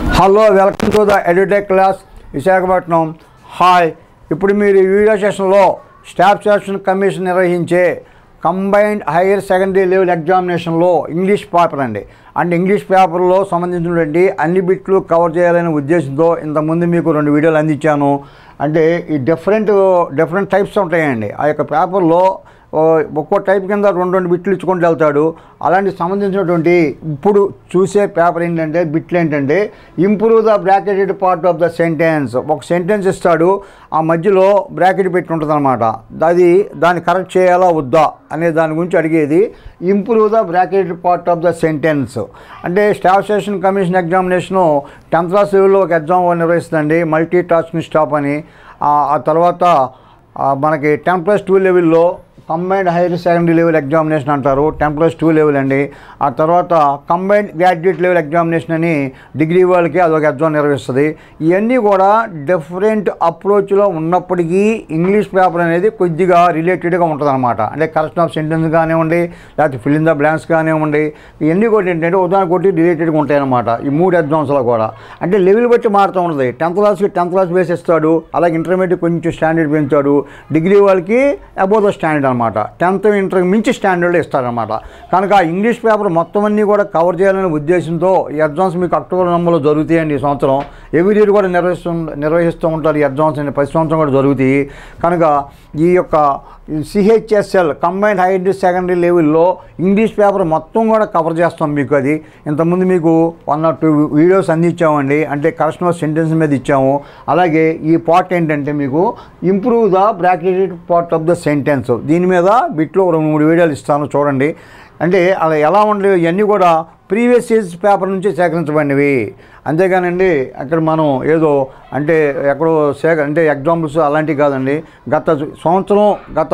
hello welcome to the edutech class Visakhapatnam hi ఇప్పుడు మీరు ఈ వీడియో సెషన్లో స్టాఫ్ సెలక్షన్ కమిషన్ నిర్వహించే కంబైన్డ్ హైయర్ సెకండరీ లెవెల్ ఎగ్జామినేషన్లో ఇంగ్లీష్ పేపర్ అండి అంటే ఇంగ్లీష్ పేపర్లో సంబంధించినటువంటి అన్ని బిట్లు కవర్ చేయాలనే ఉద్దేశంతో ఇంతకుముందు మీకు రెండు వీడియోలు అందించాను అంటే ఈ డిఫరెంట్ డిఫరెంట్ టైప్స్ ఉంటాయండి ఆ యొక్క పేపర్లో ఓ ఒక్కో టైప్ కింద రెండు రెండు బిట్లు ఇచ్చుకుంటూ వెళ్తాడు అలాంటి సంబంధించినటువంటి ఇప్పుడు చూసే పేపర్ ఏంటంటే బిట్లు ఏంటంటే improve the bracketed part of the sentence ఒక సెంటెన్స్ ఇస్తాడు ఆ మధ్యలో బ్రాకెట్ పెట్టి ఉంటుంది అనమాట అది దాన్ని కరెక్ట్ చేయాలా వద్దా అనే దాని గురించి అడిగేది improve the bracketed part of the sentence అంటే staff session commission examination tenth class లెవెల్లో ఒక ఎగ్జామ్ నిర్వహిస్తుందండి మల్టీ టాస్కింగ్ స్టాప్ అని ఆ ఆ తర్వాత ఆ, మనకి టెన్ ప్లస్ టూ లెవెల్లో combined higher secondary level examination అంటారు టెన్ ప్లస్ టూ లెవెల్ అండి ఆ తర్వాత కంబైన్డ్ గ్రాడ్యుయేట్ లెవెల్ ఎగ్జామినేషన్ అని డిగ్రీ వాళ్ళకి అదొక ఎగ్జామ్ నిర్వహిస్తుంది ఇవన్నీ కూడా డిఫరెంట్ అప్రోచ్లో ఉన్నప్పటికీ ఇంగ్లీష్ పేపర్ అనేది కొద్దిగా రిలేటెడ్గా ఉంటుంది అనమాట అంటే కరెక్షన్ ఆఫ్ సెంటెన్స్ కానివ్వండి లేకపోతే ఫిల్ ఇన్ ద బ్లాంక్స్ కానివ్వండి ఇవన్నీ కూడా ఏంటంటే ఉదాహరణ కొట్టి రిలేటెడ్గా ఉంటాయి అనమాట ఈ మూడు ఎగ్జామ్స్లో కూడా అంటే లెవెల్ బట్టి మారుతూ ఉంటుంది టెన్త్ క్లాస్కి టెన్త్ క్లాస్ బేస్ ఇస్తాడు అలాగే ఇంటర్మీడియట్ కొంచెం స్టాండర్డ్ పెంచాడు డిగ్రీ వాళ్ళకి అబౌవ్ ద స్టాండర్డ్ అనమాట టెన్త్ ఇంటర్ మించి స్టాండర్డ్ ఇస్తారనమాట కనుక ఆ ఇంగ్లీష్ పేపర్ మొత్తం అన్నీ కూడా కవర్ చేయాలనే ఉద్దేశంతో ఈ ఎగ్జామ్స్ మీకు అక్టోబర్ నెలలో జరుగుతాయండి ఈ సంవత్సరం ఎవ్రీ ఇయర్ కూడా నిర్వహిస్తూ నిర్వహిస్తూ ఉంటారు ఈ ఎగ్జామ్స్ అన్ని ప్రతి సంవత్సరం కూడా జరుగుతాయి కనుక ఈ యొక్క సిహెచ్ఎస్ఎల్ కంబైన్డ్ హైయర్ సెకండరీ లెవెల్లో ఇంగ్లీష్ పేపర్ మొత్తం కూడా కవర్ చేస్తాం మీకు అది ఇంతకుముందు మీకు వన్ ఆర్ టూ వీడియోస్ అందించామండి అంటే కరెక్షన్ ఆఫ్ సెంటెన్స్ మీద ఇచ్చాము అలాగే ఈ పార్ట్ ఏంటంటే మీకు improve the bracketed part of the sentence దీని మీద బిట్లో రెండు మూడు వీడియోలు ఇస్తాను చూడండి అంటే అలా ఎలా ఉండేవి ఇవన్నీ కూడా ప్రీవియస్ ఇయర్స్ పేపర్ నుంచి సేకరించబడినవి అంతేగానండి అక్కడ మనం ఏదో అంటే ఎక్కడో సేక అంటే ఎగ్జాంపుల్స్ అలాంటివి కాదండి గత సంవత్సరం గత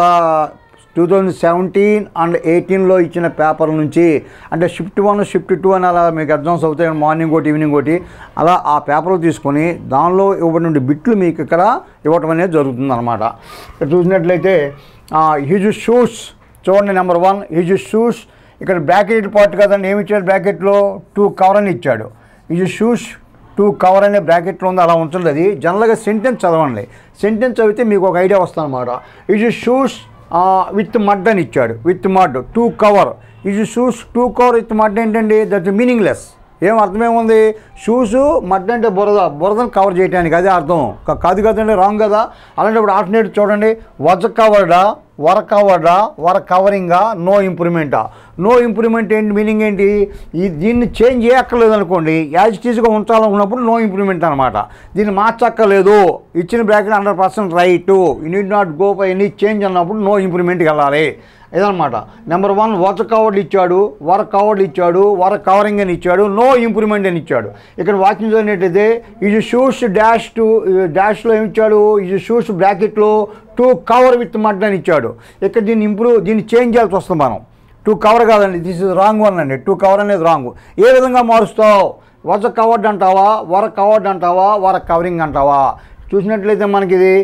టూ థౌజండ్ సెవెంటీన్ అండ్ ఎయిటీన్లో ఇచ్చిన పేపర్ నుంచి అంటే షిఫ్ట్ వన్ షిఫ్ట్ టూ అని అలా మీకు ఎగ్జామ్స్ అవుతాయి మార్నింగ్ ఒకటి ఈవినింగ్ ఒకటి అలా ఆ పేపర్లు తీసుకొని దానిలో ఇవ్వబడిన బిట్లు మీకు ఇక్కడ ఇవ్వటం అనేది జరుగుతుంది అనమాట ఇక్కడ చూసినట్లయితే హిజ్ షూస్ చూడండి నెంబర్ వన్ హిజ్ షూస్ ఇక్కడ బ్రాకెట్ పార్ట్ కదండి ఏమి ఇచ్చాడు బ్రాకెట్లో టూ కవర్ అని ఇచ్చాడు హిజ్ షూస్ టూ కవర్ అనే బ్రాకెట్లో ఉంది అలా ఉంటుంది అది జనరల్గా సెంటెన్స్ చదవండి సెంటెన్స్ చదివితే మీకు ఒక ఐడియా వస్తుంది అనమాట హిజ్ షూస్ విత్ మడ్ అని ఇచ్చాడు with mud to cover his shoes to cover with mud ఏంటండి దట్ మీనింగ్లెస్ ఏం అర్థమేముంది షూస్ మడ్ అంటే బురద బురదను కవర్ చేయడానికి అదే అర్థం కా- కాదు కదండి రాంగ్ కదా అలాంటప్పుడు ఆల్టర్నేట్ చూడండి వజ కవర్డా వర కవర్డా వర కవరింగా నో ఇంప్రూవ్మెంటా నో ఇంప్రూవ్మెంట్ ఏంటి మీనింగ్ ఏంటి ఈ దీన్ని చేంజ్ చేయక్కర్లేదు అనుకోండి యాజ్ టీజ్గా ఉంచాలనుకున్నప్పుడు నో ఇంప్రూవ్మెంట్ అనమాట దీన్ని మార్చక్కర్లేదు ఇచ్చిన bracket hundred percent right you need not go by any change అన్నప్పుడు నో ఇంప్రూవ్మెంట్కి వెళ్ళాలి ఇదనమాట నెంబర్ వన్ వర్ కవర్డ్ ఇచ్చాడు వర కవర్డ్ ఇచ్చాడు వర కవరింగ్ అని ఇచ్చాడు నో ఇంప్రూవ్మెంట్ అని ఇచ్చాడు ఇక్కడ వాకింగ్ చదివినట్టయితే ఇది షూస్ డాష్ టు డాష్లో ఏమి ఇచ్చాడు ఇది షూస్ బ్రాకెట్లో టూ కవర్ విత్ మడ్ అని ఇచ్చాడు ఇక్కడ దీన్ని ఇంప్రూవ్ దీన్ని చేంజ్ చేయాల్సి వస్తుంది మనం టూ కవర్ కాదండి దిస్ ఇస్ రాంగ్ వన్ అండి టూ కవర్ అనేది రాంగ్ ఏ విధంగా మారుస్తావు వజ కవర్డ్ అంటావా వర కవర్డ్ అంటావా వర కవరింగ్ అంటావా చూసినట్లయితే మనకి ఇది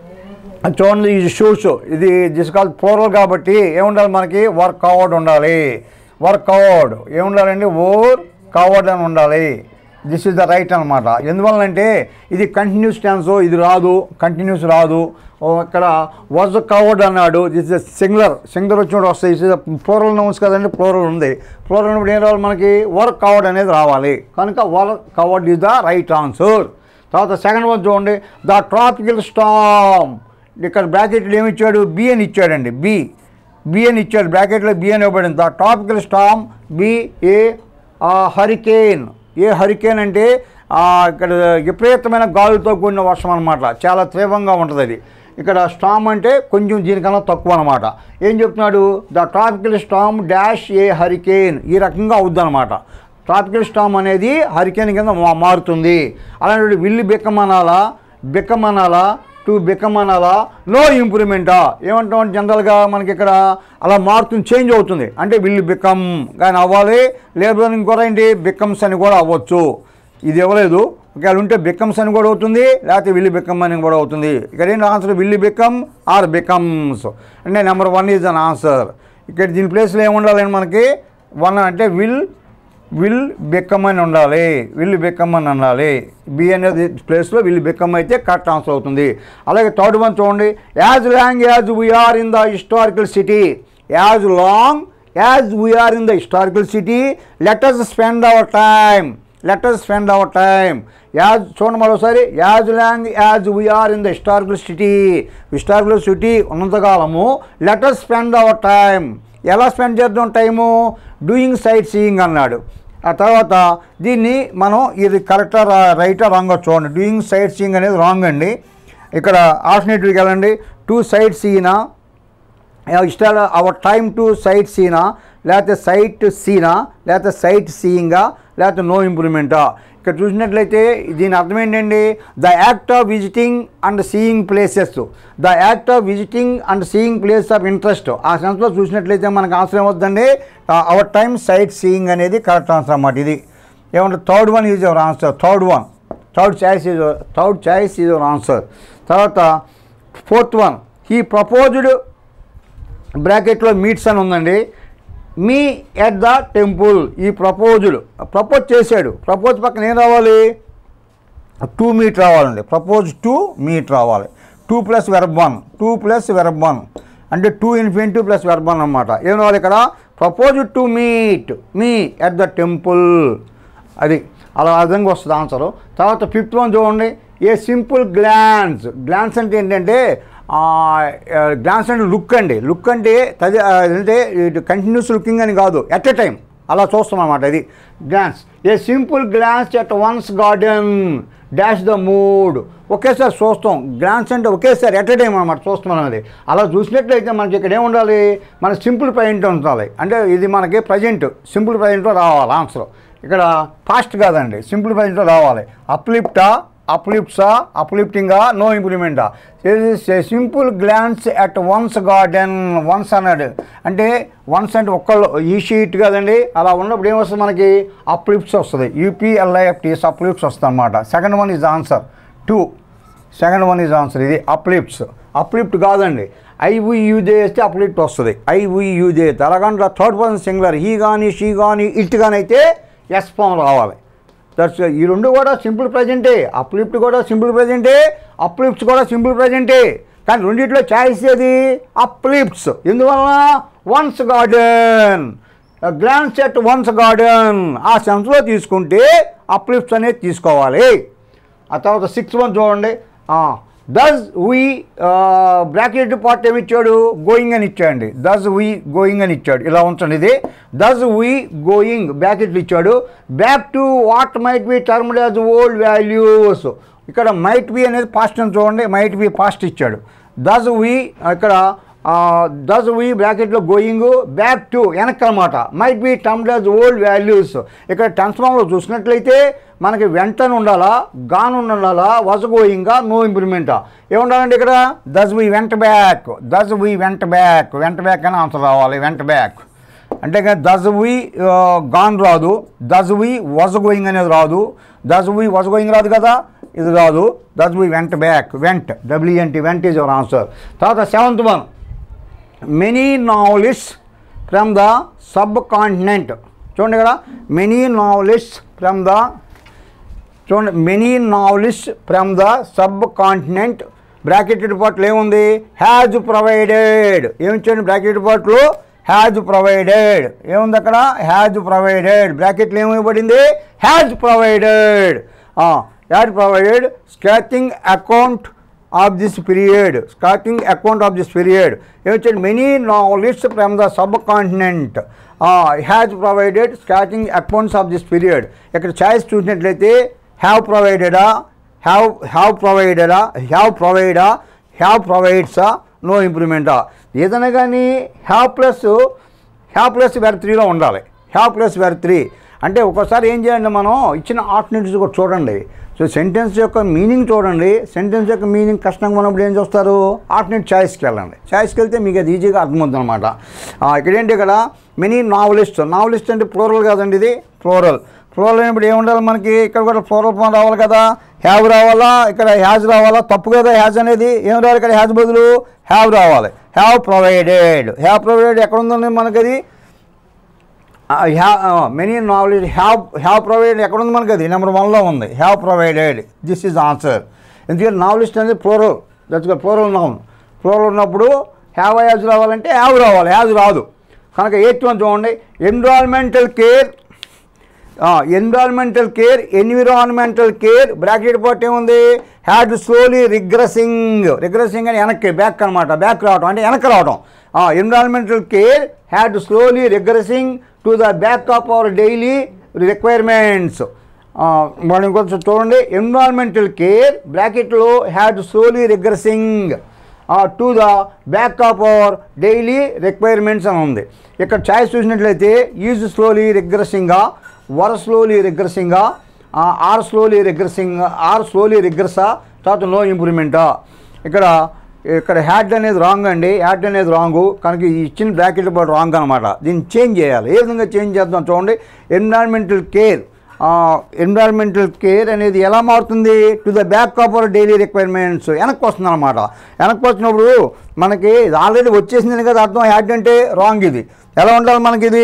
అది చూడండి ఇది షూస్ ఇది దిస్ కాల్ ప్లోరల్ కాబట్టి ఏముండాలి మనకి వర్క్ కవర్డ్ ఉండాలి వర్క్ కవర్డ్ ఏముండాలండి ఓర్ కవర్డ్ అని ఉండాలి దిస్ ఇస్ ద రైట్ అనమాట ఎందువల్లంటే ఇది కంటిన్యూస్ టెన్స్ ఇది రాదు కంటిన్యూస్ రాదు ఓ ఇక్కడ వాజ్ కవర్డ్ అన్నాడు దిస్ ఇస్ సింగులర్ సింగులర్ వచ్చినప్పుడు వస్తాయి దిస్ ఇస్ ప్లోరల్ నౌన్స్ కదండి ప్లోరల్ ఉంది ప్లోరల్ ఉన్నప్పుడు ఏం రావాలి మనకి వర్క్ కవర్డ్ అనేది రావాలి కనుక were covered is the right answer తర్వాత సెకండ్ వన్ చూడండి ద ట్రాపికల్ స్టామ్ ఇక్కడ బ్రాకెట్లో ఏమి ఇచ్చాడు బి అని ఇచ్చాడండి బి బి అని ఇచ్చాడు బ్రాకెట్లో బి అని ఇవ్వబడింది the tropical storm b a hurricane a hurricane అంటే ఆ, ఇక్కడ విపరీతమైన గాలులతో కూడిన వర్షం అనమాట చాలా తీవ్రంగా ఉంటుంది అది ఇక్కడ స్టామ్ అంటే కొంచెం దీనికన్నా తక్కువ అనమాట ఏం చెప్తున్నాడు the tropical storm dash a hurricane ఈ రకంగా అవుద్ది అనమాట ట్రాపికల్ స్టామ్ అనేది హరికేన్ కింద మా- మారుతుంది అలాంటి విల్లు బిక్కమనాలా బిక్కమనాలా టు బిక్కమనాలా నో ఇంప్రూవ్మెంటా ఏమంటాం జనరల్గా మనకి ఇక్కడ అలా మారుతుంది చేంజ్ అవుతుంది అంటే విల్లు బిక్కమ్ కానీ అవ్వాలి లేదా ఇంకోటి ఏంటి బిక్కమ్స్ అని కూడా అవ్వచ్చు ఇది ఇవ్వలేదు ఒకవేళ ఉంటే బిక్కమ్స్ అని కూడా అవుతుంది లేకపోతే విల్లు బిక్కమ్ అని కూడా అవుతుంది ఇక్కడ ఏంటి answer will become or becomes అంటే number one is an answer ఇక్కడ దీని ప్లేస్లో ఏముండాలండి మనకి వన్ అంటే విల్ విల్ బికమ్ అని ఉండాలి విల్ బికమ్ అని ఉండాలి బి అనేది ప్లేస్లో విల్ బికమ్ అయితే కరెక్ట్ ఆన్సర్ అవుతుంది అలాగే థర్డ్ వన్ చూడండి as long as we are in the historical city as long as we are in the historical city let us spend our time let us spend our time as చూడండి మరోసారి as long as we are in the historical city historical city ఉన్నంతకాలము let us spend our time ఎలా spend చేద్దాం time doing sightseeing అన్నాడు ఆ తర్వాత దీన్ని మనం ఇది కరెక్టా రైటా రాంగ్ చూడండి డూయింగ్ సైట్ సీయింగ్ అనేది రాంగ్ అండి ఇక్కడ ఆల్టర్నేటివ్కి వెళ్ళండి టూ సైట్ సీనా ఇష్టాల అవర్ టైమ్ టు సైట్ సీనా లేకపోతే సైట్ సీనా లేకపోతే సైట్ సీయింగా లేకపోతే నో ఇంప్రూవ్మెంటా ఇక్కడ చూసినట్లయితే దీని అర్థం ఏంటండి the act of visiting and seeing places the act of visiting and seeing place of interest ఆ సెన్స్లో చూసినట్లయితే మనకు ఆన్సర్ ఏమవుతుందండి అవర్ టైమ్ సైట్ సీయింగ్ అనేది కరెక్ట్ ఆన్సర్ అన్నమాట ఇది ఏమంటే third one is your answer third one third choice is third choice is your answer తర్వాత ఫోర్త్ వన్ ఈ ప్రపోజ్డ్ బ్రాకెట్లో మీట్స్ అని ఉందండి మీ ఎట్ ద టెంపుల్ ఈ ప్రపోజులు ప్రపోజ్ చేశాడు ప్రపోజ్ పక్కన ఏం రావాలి టూ మీట్ రావాలండి ప్రపోజ్ టూ మీట్ రావాలి to plus verb one to plus verb one అంటే to infinitive plus verb one అనమాట ఏం రావాలి ఇక్కడ propose to meet me at the temple అది అలా ఆ విధంగా వస్తుంది ఆన్సర్ తర్వాత ఫిఫ్త్ వన్ చూడండి ఏ సింపుల్ గ్లాన్స్ గ్లాన్స్ అంటే ఏంటంటే గ్లాన్స్ అంటే లుక్ అండి లుక్ అంటే తది ఆ, అంటే కంటిన్యూస్ లుకింగ్ అని కాదు ఎట్ ఎ టైం అలా చూస్తాం అన్నమాట ఇది glance a simple glance at once garden dash the mood ఒకేసారి చూస్తాం గ్లాన్స్ అంటే ఒకేసారి ఎట్ ఎ టైం అనమాట చూస్తున్నాం అనేది అలా చూసినట్లయితే మనకి ఇక్కడ ఏం ఉండాలి మన సింపుల్ ప్రజెంట్ ఉండాలి అంటే ఇది మనకి ప్రజెంట్ సింపుల్ ప్రజెంట్లో రావాలి ఆన్సర్ ఇక్కడ ఫాస్ట్ కాదండి సింపుల్ ప్రజెంట్లో రావాలి అప్లిఫ్టా అప్లిఫ్ట్సా అప్లిఫ్టింగా నో ఇంప్లిమెంటా simple glance at once garden once అన్నాడు అంటే వన్స్ అంటే ఒక్కళ్ళు ఈ షీట్ కదండి అలా ఉన్నప్పుడు ఏమొస్తుంది మనకి అప్లిఫ్ట్స్ వస్తుంది యూపీఎల్ఐఎఫ్టీఎస్ అప్లిఫ్ట్స్ వస్తుంది అనమాట second one is answer two second one is answer ఇది అప్లిఫ్ట్స్ అప్లిఫ్ట్ కాదండి ఐవి యూజే వేస్తే అప్లిఫ్ట్ వస్తుంది ఐవి యూజే అయితే అలాగంటే థర్డ్ పర్సన్ సింగులర్ హీ కానీ షీ కానీ ఇట్ కానీ అయితే ఎస్ ఫామ్ రావాలి దట్స్ ఈ రెండు కూడా సింపుల్ ప్రజెంటే అప్లిఫ్ట్ కూడా సింపుల్ ప్రజెంటే అప్లిఫ్ట్స్ కూడా సింపుల్ ప్రజెంటే కానీ రెండిట్లో చాయిస్ ఏది అప్లిఫ్ట్స్ ఎందువలన once garden glance at once garden ఆ సెన్స్లో తీసుకుంటే అప్లిఫ్ట్స్ అనేది తీసుకోవాలి ఆ తర్వాత సిక్స్ వన్ చూడండి డస్ వీ బ్రాకెట్ పార్ట్ ఏమి ఇచ్చాడు గోయింగ్ అని ఇచ్చాడండి డస్ వీ గోయింగ్ అని ఇచ్చాడు ఇలా ఉంచండి ఇది డస్ వీ గోయింగ్ బ్రాకెట్లు ఇచ్చాడు back to what might be termed as old values ఇక్కడ మైట్ బి అనేది పాస్ట్ అని చూడండి మైట్ బి పాస్ట్ ఇచ్చాడు డస్ వీ ఇక్కడ డస్ వీ బ్రాకెట్లో గోయింగ్ బ్యాక్ టు వెనక్కి అనమాట might be termed as old values ఇక్కడ టెన్స్మాన్లో చూసినట్లయితే మనకి వెంటనే ఉండాలా గాను ఉండాలా వజ్ గోయింగా నో ఇంప్రూవ్మెంటా ఏముండాలండి ఇక్కడ does we went back does we went back went back అని ఆన్సర్ రావాలి వెంట బ్యాక్ అంటే దజ్ వీ గాన్ రాదు దజ్ వీ వజ్ గోయింగ్ అనేది రాదు దజ్ వీ వజ్ గోయింగ్ రాదు కదా ఇది రాదు does we went back went W N T went is our answer తర్వాత seventh one many novelist from the subcontinent చూడండి ఇక్కడ మెనీ నావలిస్ట్ ఫ్రమ్ ద చూడండి many novelist from the subcontinent bracketed పార్ట్లు ఏముంది హ్యాజ్ ప్రొవైడెడ్ ఏమిచ్చండి bracketed పార్ట్లు has provided ఏముంది అక్కడ హ్యాజ్ ప్రొవైడెడ్ బ్రాకెట్లు ఏమివ్వబడింది has provided has provided scathing account of this period starting account of this period ఏమొచ్చాడు many novelist from the subcontinent has provided starting accounts of this period ఇక్కడ choice చూసినట్లయితే have ప్రొవైడెడా have have ప్రొవైడెడా have ప్రొవైడా have ప్రొవైడ్సా no ఇంప్రూవ్మెంటా ఏదైనా కానీ have plus have plus verb త్రీలో ఉండాలి హ్యావ్ ప్లస్ వెర్ త్రీ అంటే ఒక్కోసారి ఏం చేయండి మనం ఇచ్చిన ఆల్టర్నేటివ్స్ కూడా చూడండి సో సెంటెన్స్ యొక్క మీనింగ్ చూడండి సెంటెన్స్ యొక్క మీనింగ్ కష్టంగా ఉన్నప్పుడు ఏం చూస్తారు ఆల్టర్నేట్ చాయిస్కి వెళ్ళండి చాయిస్కి వెళ్తే మీకు అది ఈజీగా అర్థమవుతుంది అనమాట ఇక్కడ ఏంటి ఇక్కడ మెనీ నావలిస్ట్ నావలిస్ట్ అంటే ఫ్లోరల్ కాదండి ఇది ఫ్లోరల్ ఫ్లోరల్ అయినప్పుడు ఏముండాలి మనకి ఇక్కడ కూడా ఫ్లోరల్ ఫామ్ రావాలి కదా హ్యావ్ రావాలా ఇక్కడ హ్యాజ్ రావాలా తప్పు కదా హ్యాజ్ అనేది ఏం రావాలి ఇక్కడ హ్యాజ్ బదులు హ్యావ్ రావాలి హ్యావ్ ప్రొవైడెడ్ హ్యావ్ ప్రొవైడెడ్ ఎక్కడ ఉందండి మనకి అది have many knowledge have have provided ఎక్కడ ఉంది మనకి అది నెంబర్ వన్లో ఉంది have provided this is answer ఎందుకంటే నాలెడ్జ్ అనేది plural that's plural noun plural ఉన్నప్పుడు హ్యావ్ యాజ్ రావాలంటే హ్యావ్ రావాలి యాజ్ రాదు కనుక ఎయిత్ వన్ చూడండి environmental care environmental care environmental care bracket part ఏముంది హ్యాడ్ స్లోలీ రిగ్రెసింగ్ రిగ్రెసింగ్ అని వెనక్కి బ్యాక్ అనమాట బ్యాక్ రావడం అంటే వెనక్కి రావడం environmental care had slowly regressing to the back of our daily requirements మనం ఇంకొంచెం చూడండి ఎన్విరాన్మెంటల్ కేర్ బ్రాకెట్లో had slowly regressing to the back of our daily requirements అని ఉంది ఇక్కడ ఛాయిస్ చూసినట్లయితే ఈజ్ స్లోలీ రిగ్రెసింగా వర్ స్లోలీ రిగ్రెసింగా are slowly regressing are slowly రిగ్రెసా తర్వాత నో ఇంప్రూవ్మెంటా ఇక్కడ ఇక్కడ హ్యాడ్ అనేది రాంగ్ అండి హ్యాడ్ అనేది రాంగు కనుక ఈ ఇచ్చిన బ్రాకెట్ పాటు రాంగ్ అనమాట దీన్ని చేంజ్ చేయాలి ఏ విధంగా చేంజ్ చేద్దాం చూడండి ఎన్విరాన్మెంటల్ కేర్ ఎన్విరాన్మెంటల్ కేర్ అనేది ఎలా మారుతుంది to the back of our daily requirements వెనక్కి వస్తుంది అనమాట వెనక్కి వచ్చినప్పుడు మనకి ఆల్రెడీ వచ్చేసింది కదా అర్థం యాడ్ అంటే రాంగ్ ఇది ఎలా ఉండాలి మనకి ఇది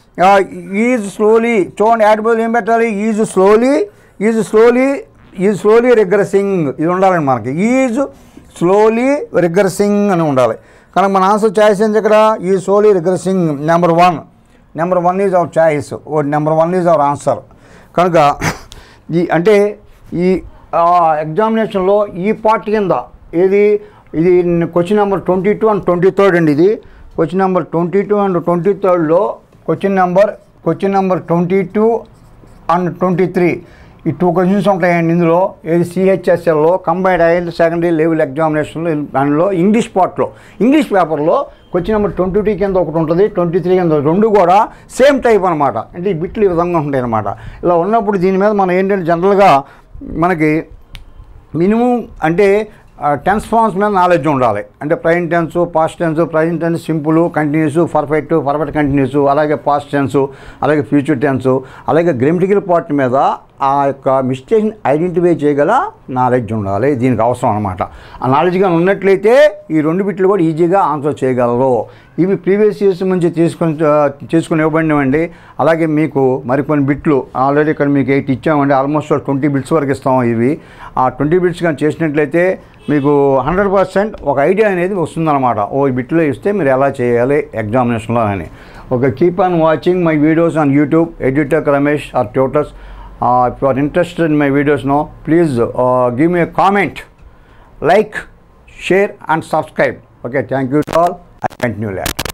ఈజ్ స్లోలీ చూడండి యాడ్ బదులు ఏం పెట్టాలి is slowly is slowly is slowly regressing ఇది ఉండాలండి మనకి ఈజ్ స్లోలీ రిగ్రెసింగ్ అని ఉండాలి కనుక మన ఆన్సర్ చాయిస్ ఏంటి ఇక్కడ ఈ slowly regressing number one number one is our choice ఓ number one is our answer కనుక ఈ అంటే ఈ ఎగ్జామినేషన్లో ఈ పార్ట్ కింద ఏది ఇది question number twenty two and twenty third అండి ఇది question number twenty two and twenty థర్డ్లో question number question number twenty two and twenty three ఈ టూ క్వశ్చన్స్ ఉంటాయండి ఇందులో ఏది సిహెచ్ఎస్ఎల్లో కంబైన్డ్ హైయర్ సెకండరీ లెవెల్ ఎగ్జామినేషన్లో దానిలో ఇంగ్లీష్ పార్ట్లో ఇంగ్లీష్ పేపర్లో క్వశ్చన్ నెంబర్ ట్వంటీ టూ కింద ఒకటి ఉంటుంది ట్వంటీ త్రీ కింద రెండు కూడా సేమ్ టైప్ అనమాట అంటే ఈ బిట్లు ఈ విధంగా ఉంటాయి అనమాట ఇలా ఉన్నప్పుడు దీని మీద మనం ఏంటంటే జనరల్గా మనకి మినిమం అంటే టెన్స్ ఫార్మ్స్ మీద నాలెడ్జ్ ఉండాలి అంటే present tense past tense present tense simple continuous perfect perfect continuous అలాగే పాస్ట్ టెన్స్ అలాగే ఫ్యూచర్ టెన్స్ అలాగే గ్రామటికల్ పార్ట్ మీద ఆ యొక్క మిస్టేక్ని ఐడెంటిఫై చేయగల నాలెడ్జ్ ఉండాలి దీనికి అవసరం అనమాట ఆ నాలెడ్జ్గా ఉన్నట్లయితే ఈ రెండు బిట్లు కూడా ఈజీగా ఆన్సర్ చేయగలరు ఇవి ప్రీవియస్ ఇయర్స్ నుంచి తీసుకొని తీసుకుని ఇవ్వబడినవండి అలాగే మీకు మరికొన్ని బిట్లు ఆల్రెడీ ఇక్కడ మీకు ఎయిట్ ఇచ్చామండి ఆల్మోస్ట్ ట్వంటీ బిట్స్ వరకు ఇస్తాం ఇవి ఆ ట్వంటీ బిట్స్ కానీ చేసినట్లయితే మీకు హండ్రెడ్ పర్సెంట్ ఒక ఐడియా అనేది వస్తుందన్నమాట ఓ ఈ బిట్లో ఇస్తే మీరు ఎలా చేయాలి ఎగ్జామినేషన్లో అని ఒక keep on watching my videos on YouTube editor Ramesh R tutors if you are interested in my videos no please give me a comment like share and subscribe okay thank you all I continue lot